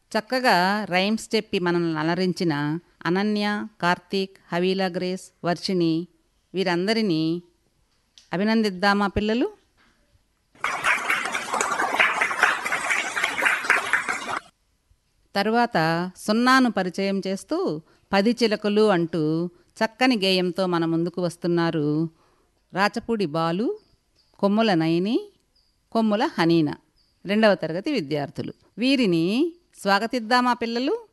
చక్కగా రైమ్స్ చెప్పి మనల్ని అలరించిన అనన్య కార్తీక్ హవీలా గ్రేస్ వర్షిణి వీరందరినీ అభినందిద్దామా పిల్లలు తరువాత సున్నాను పరిచయం చేస్తూ పది చిలకలు అంటూ చక్కని గేయంతో మన ముందుకు వస్తున్నారు రాచపూడి బాలు కొమ్ముల నయని కొమ్ముల హనీన రెండవ తరగతి విద్యార్థులు వీరిని స్వాగతిద్దామా పిల్లలు